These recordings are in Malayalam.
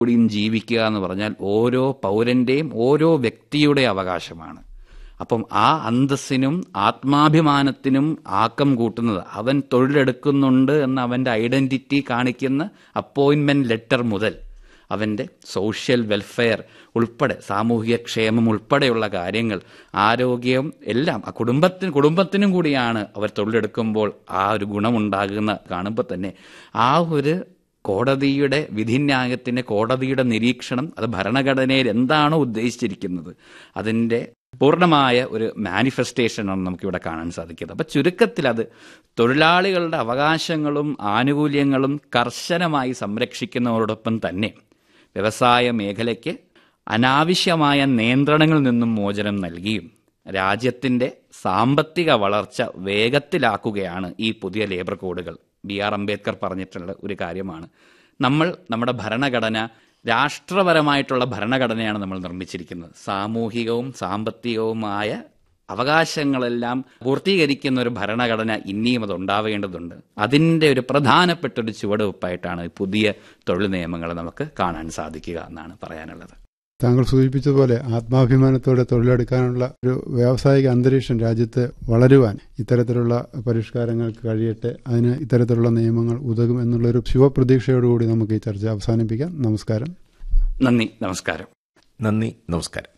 കൂടിയും ജീവിക്കുക എന്ന് പറഞ്ഞാൽ ഓരോ പൗരന്റെയും ഓരോ വ്യക്തിയുടെ അവകാശമാണ് അപ്പം ആ അന്തസ്സിനും ആത്മാഭിമാനത്തിനും ആക്കം കൂട്ടുന്നത് അവൻ തൊഴിലെടുക്കുന്നുണ്ട് എന്ന അവൻ്റെ ഐഡന്റിറ്റി കാണിക്കുന്ന അപ്പോയിൻമെന്റ് ലെറ്റർ മുതൽ അവൻ്റെ സോഷ്യൽ വെൽഫെയർ ഉൾപ്പെടെ സാമൂഹിക ക്ഷേമം ഉൾപ്പെടെയുള്ള കാര്യങ്ങൾ ആരോഗ്യം എല്ലാം ആ കുടുംബത്തിന് കുടുംബത്തിനും കൂടിയാണ് അവർ തൊഴിലെടുക്കുമ്പോൾ ആ ഒരു ഗുണമുണ്ടാകുന്ന കാണുമ്പോൾ തന്നെ ആ ഒരു കോടതിയുടെ വിധിന്യായത്തിന്റെ കോടതിയുടെ നിരീക്ഷണം അത് ഭരണഘടനയിൽ എന്താണോ ഉദ്ദേശിച്ചിരിക്കുന്നത് അതിൻ്റെ പൂർണ്ണമായ ഒരു മാനിഫെസ്റ്റേഷനാണ് നമുക്കിവിടെ കാണാൻ സാധിക്കുന്നത് അപ്പം ചുരുക്കത്തിൽ അത് തൊഴിലാളികളുടെ അവകാശങ്ങളും ആനുകൂല്യങ്ങളും കർശനമായി സംരക്ഷിക്കുന്നതോടൊപ്പം തന്നെ വ്യവസായ മേഖലയ്ക്ക് അനാവശ്യമായ നിയന്ത്രണങ്ങളിൽ നിന്നും മോചനം നൽകിയും രാജ്യത്തിൻ്റെ സാമ്പത്തിക വളർച്ച വേഗത്തിലാക്കുകയാണ് ഈ പുതിയ ലേബർ കോഡുകൾ ബി ആർ അംബേദ്കർ പറഞ്ഞിട്ടുള്ള ഒരു കാര്യമാണ് നമ്മൾ നമ്മുടെ ഭരണഘടന രാഷ്ട്രപരമായിട്ടുള്ള ഭരണഘടനയാണ് നമ്മൾ നിർമ്മിച്ചിരിക്കുന്നത് സാമൂഹികവും സാമ്പത്തികവുമായ അവകാശങ്ങളെല്ലാം പൂർത്തീകരിക്കുന്ന ഒരു ഭരണഘടന ഇനിയും അത് ഉണ്ടാവേണ്ടതുണ്ട് അതിൻ്റെ ഒരു പ്രധാനപ്പെട്ട ഒരു ചുവടുവെപ്പായിട്ടാണ് ഈ പുതിയ തൊഴിൽ നിയമങ്ങൾ നമുക്ക് കാണാൻ സാധിക്കുക എന്നാണ് പറയാനുള്ളത് താങ്കൾ സൂചിപ്പിച്ചതുപോലെ ആത്മാഭിമാനത്തോടെ തൊഴിലെടുക്കാനുള്ള ഒരു വ്യാവസായിക അന്തരീക്ഷം രാജ്യത്ത് വളരുവാൻ ഇത്തരത്തിലുള്ള പരിഷ്കാരങ്ങൾക്ക് കഴിയട്ടെ അതിന് ഇത്തരത്തിലുള്ള നിയമങ്ങൾ ഉതകും എന്നുള്ളൊരു ശുഭപ്രതീക്ഷയോടുകൂടി നമുക്ക് ഈ ചർച്ച അവസാനിപ്പിക്കാം നമസ്കാരം നന്ദി നമസ്കാരം നന്ദി നമസ്കാരം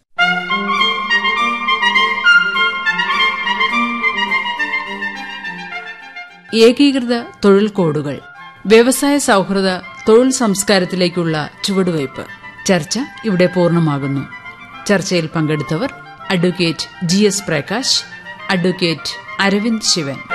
ഏകീകൃത തൊഴിൽ കോഡുകൾ വ്യവസായ സൗഹൃദ തൊഴിൽ സംസ്കാരത്തിലേക്കുള്ള ചുവടുവയ്പ് ചർച്ച ഇവിടെ പൂർണ്ണമാകുന്നു ചർച്ചയിൽ പങ്കെടുത്തവർ advocate G S Prakash advocate Aravind Shivan